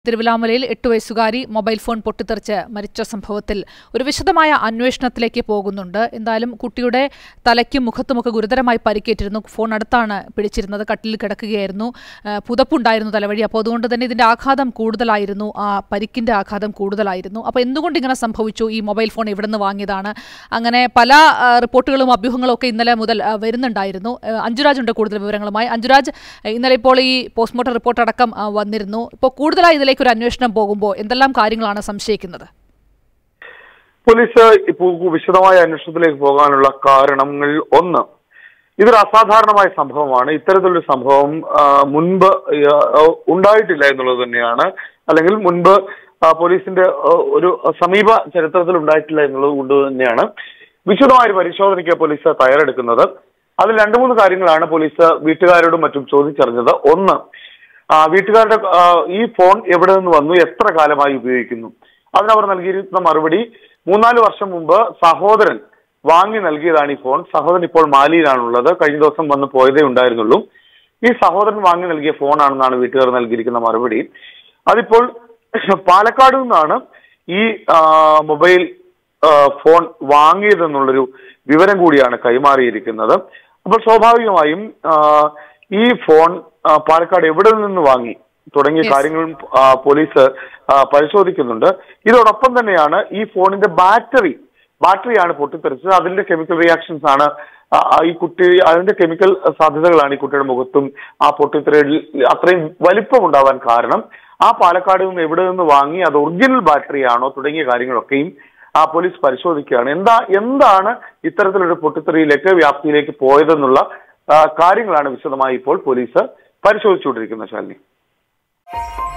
തിരുവിലാമലയിൽ എട്ട് വയസ്സുകാരി mobile phone പൊട്ടിത്തെറിച്ച് മരിച്ച സംഭവത്തിൽ ഒരു വിശദമായ അന്വേഷണത്തിലേക്ക് പോകുന്നുണ്ട് എന്തായാലും കുട്ടിയുടെ തലയ്ക്കും മുഖത്തുമൊക്കെ ഗുരുതരമായി പരിക്കേറ്റിരുന്നു ഫോൺ അടുത്താണ് പിടിച്ചിരുന്നത് കട്ടിലിൽ കിടക്കുകയായിരുന്നു ആ, പുതപ്പുണ്ടായിരുന്നു തലവഴി അപ്പോൾ അതുകൊണ്ട് തന്നെ ഇതിന്റെ ആഘാതം കൂടുതലായിരുന്നു ആ പരിക്കിന്റെ ആഘാതം കൂടുതലായിരുന്നു അപ്പോൾ എന്തുകൊണ്ട് ഇങ്ങനെ സംഭവിച്ചു ഈ മൊബൈൽ ഫോൺ എവിടെ നിന്ന് വാങ്ങിയതാണ് അങ്ങനെ പല ആ, റിപ്പോർട്ടുകളും അഭ്യൂഹങ്ങളും ഒക്കെ ഇന്നലെ മുതൽ ആ, വരുന്നുണ്ടായിരുന്നു ആ, അഞ്ജുരാജ് ഉണ്ട് കൂടുതൽ വിവരങ്ങളുമായി അഞ്ജുരാജ് ഇന്നലെ ഇപ്പോൾ ഈ പോസ്റ്റ്മോർട്ടം റിപ്പോർട്ട് അടക്കം ആ, വന്നിരുന്നു ഇപ്പോൾ കൂടുതലായി ഇതിലേക്ക് ഒരു അന്വേഷണം പോകുമ്പോൾ എന്തെല്ലാം കാര്യങ്ങളാണ് സംശയിക്കുന്നത് പോലീസ് ഇപ്പോൾ വിശദമായ അന്വേഷണത്തിലേക്ക് പോകാനുള്ള കാരണങ്ങളിൽ ഒന്ന് ഇതൊരു അസാധാരണമായ സംഭവമാണ് ഇത്തരത്തിലൊരു സംഭവം ആ, മുൻപ് ആ, ഉണ്ടായിട്ടില്ല എന്നുള്ളത് തന്നെയാണ് അല്ലെങ്കിൽ മുൻപ് ആ, പോലീസിന്റെ ആ, ഒരു സമീപ ചരിത്രത്തിൽ ഉണ്ടായിട്ടില്ല എന്നുള്ളത് കൊണ്ട് തന്നെയാണ് വിശദമായ ഒരു പരിശോധനയ്ക്ക് പോലീസ് തയ്യാറെടുക്കുന്നത് അതിൽ രണ്ടു മൂന്ന് കാര്യങ്ങളാണ് പോലീസ് വീട്ടുകാരോടും മറ്റും ചോദിച്ചറിഞ്ഞത് ഒന്ന് ആ, വീട്ടുകാരുടെ ആ, ഈ ഫോൺ എവിടെ നിന്ന് വന്നു എത്ര കാലമായി ഉപയോഗിക്കുന്നു അതിനവർ നൽകിയിരുന്ന മറുപടി മൂന്നാല് വർഷം മുമ്പ് സഹോദരൻ വാങ്ങി നൽകിയതാണ് ഈ ഫോൺ സഹോദരൻ ഇപ്പോൾ മാലിയിലാണുള്ളത് കഴിഞ്ഞ ദിവസം വന്ന് പോയതേ ഉണ്ടായിരുന്നുള്ളൂ ഈ സഹോദരൻ വാങ്ങി നൽകിയ ഫോണാണെന്നാണ് വീട്ടുകാർ നൽകിയിരിക്കുന്ന മറുപടി അതിപ്പോൾ പാലക്കാട് നിന്നാണ് ഈ ആ, മൊബൈൽ ആ, ഫോൺ വാങ്ങിയതെന്നുള്ളൊരു വിവരം കൂടിയാണ് കൈമാറിയിരിക്കുന്നത് അപ്പോൾ സ്വാഭാവികമായും ആ, ഈ ഫോൺ ആ, പാലക്കാട് എവിടെ നിന്ന് വാങ്ങി തുടങ്ങിയ Yes. കാര്യങ്ങളും ആ, പോലീസ് ആ, പരിശോധിക്കുന്നുണ്ട് ഇതോടൊപ്പം തന്നെയാണ് ഈ ഫോണിന്റെ ബാറ്ററി ബാറ്ററിയാണ് പൊട്ടിത്തെറിച്ചത് അതിന്റെ കെമിക്കൽ റിയാക്ഷൻസ് ആണ് ആ, ആ, ഈ കുട്ടി അതിന്റെ കെമിക്കൽ സാധ്യതകളാണ് ഈ കുട്ടിയുടെ മുഖത്തും ആ പൊട്ടിത്തെറിയിൽ അത്രയും വലിപ്പം ഉണ്ടാവാൻ കാരണം ആ പാലക്കാട് നിന്ന് എവിടെ നിന്ന് വാങ്ങി അത് ഒറിജിനൽ ബാറ്ററി ആണോ തുടങ്ങിയ കാര്യങ്ങളൊക്കെയും ആ പോലീസ് പരിശോധിക്കുകയാണ് എന്താ എന്താണ് ഇത്തരത്തിലൊരു പൊട്ടിത്തെറിയിലേക്ക് വ്യാപ്തിയിലേക്ക് പോയതെന്നുള്ള ആ, കാര്യങ്ങളാണ് വിശദമായി ഇപ്പോൾ പോലീസ് പരിശോധിച്ചുകൊണ്ടിരിക്കുന്നത് ശാലിനി